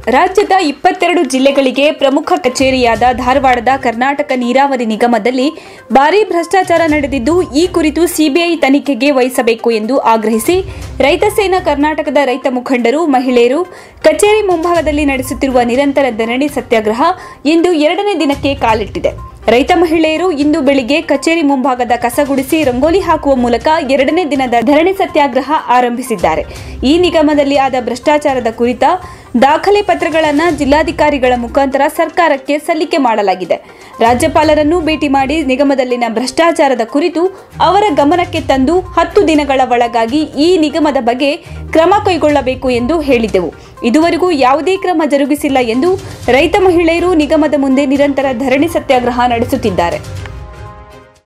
ರಾಜ್ಯದ ಇಪ್ಪತ್ತೆರಡು ಜಿಲ್ಲೆಗಳಿಗೆ ಪ್ರಮುಖ ಕಚೇರಿಯಾದ ಧಾರವಾಡದ ಕರ್ನಾಟಕ ನೀರಾವರಿ ನಿಗಮದಲ್ಲಿ ಭಾರೀ ಭ್ರಷ್ಟಾಚಾರ ನಡೆದಿದ್ದು ಈ ಕುರಿತು ಸಿಬಿಐ ತನಿಖೆಗೆ ವಹಿಸಬೇಕು ಎಂದು ಆಗ್ರಹಿಸಿ ರೈತ ಸೇನಾ ಕರ್ನಾಟಕದ ರೈತ ಮುಖಂಡರು ಮಹಿಳೆಯರು ಕಚೇರಿ ಮುಂಭಾಗದಲ್ಲಿ ನಡೆಸುತ್ತಿರುವ ನಿರಂತರ ಧರಣಿ ಸತ್ಯಾಗ್ರಹ ಇಂದು ಎರಡನೇ ದಿನಕ್ಕೆ ಕಾಲಿಟ್ಟಿದೆ ರೈತ ಮಹಿಳೆಯರು ಇಂದು ಬೆಳಿಗ್ಗೆ ಕಚೇರಿ ಮುಂಭಾಗದ ಕಸ ಗುಡಿಸಿ ರಂಗೋಲಿ ಹಾಕುವ ಮೂಲಕ ಎರಡನೇ ದಿನದ ಧರಣಿ ಸತ್ಯಾಗ್ರಹ ಆರಂಭಿಸಿದ್ದಾರೆ ಈ ನಿಗಮದಲ್ಲಿ ಆದ ಭ್ರಷ್ಟಾಚಾರದ ಕುರಿತ ದಾಖಲೆ ಪತ್ರಗಳನ್ನು ಜಿಲ್ಲಾಧಿಕಾರಿಗಳ ಮುಖಾಂತರ ಸರ್ಕಾರಕ್ಕೆ ಸಲ್ಲಿಕೆ ಮಾಡಲಾಗಿದೆ ರಾಜ್ಯಪಾಲರನ್ನು ಭೇಟಿ ಮಾಡಿ ನಿಗಮದಲ್ಲಿನ ಭ್ರಷ್ಟಾಚಾರದ ಕುರಿತು ಅವರ ಗಮನಕ್ಕೆ ತಂದು ಹತ್ತು ದಿನಗಳ ಒಳಗಾಗಿ ಈ ನಿಗಮದ ಬಗ್ಗೆ ಕ್ರಮ ಕೈಗೊಳ್ಳಬೇಕು ಎಂದು ಹೇಳಿದೆವು ಇದುವರೆಗೂ ಯಾವುದೇ ಕ್ರಮ ಜರುಗಿಸಿಲ್ಲ ಎಂದು ರೈತ ಮಹಿಳೆಯರು ನಿಗಮದ ಮುಂದೆ ನಿರಂತರ ಧರಣಿ ಸತ್ಯಾಗ್ರಹ ನಡೆಸುತ್ತಿದ್ದಾರೆ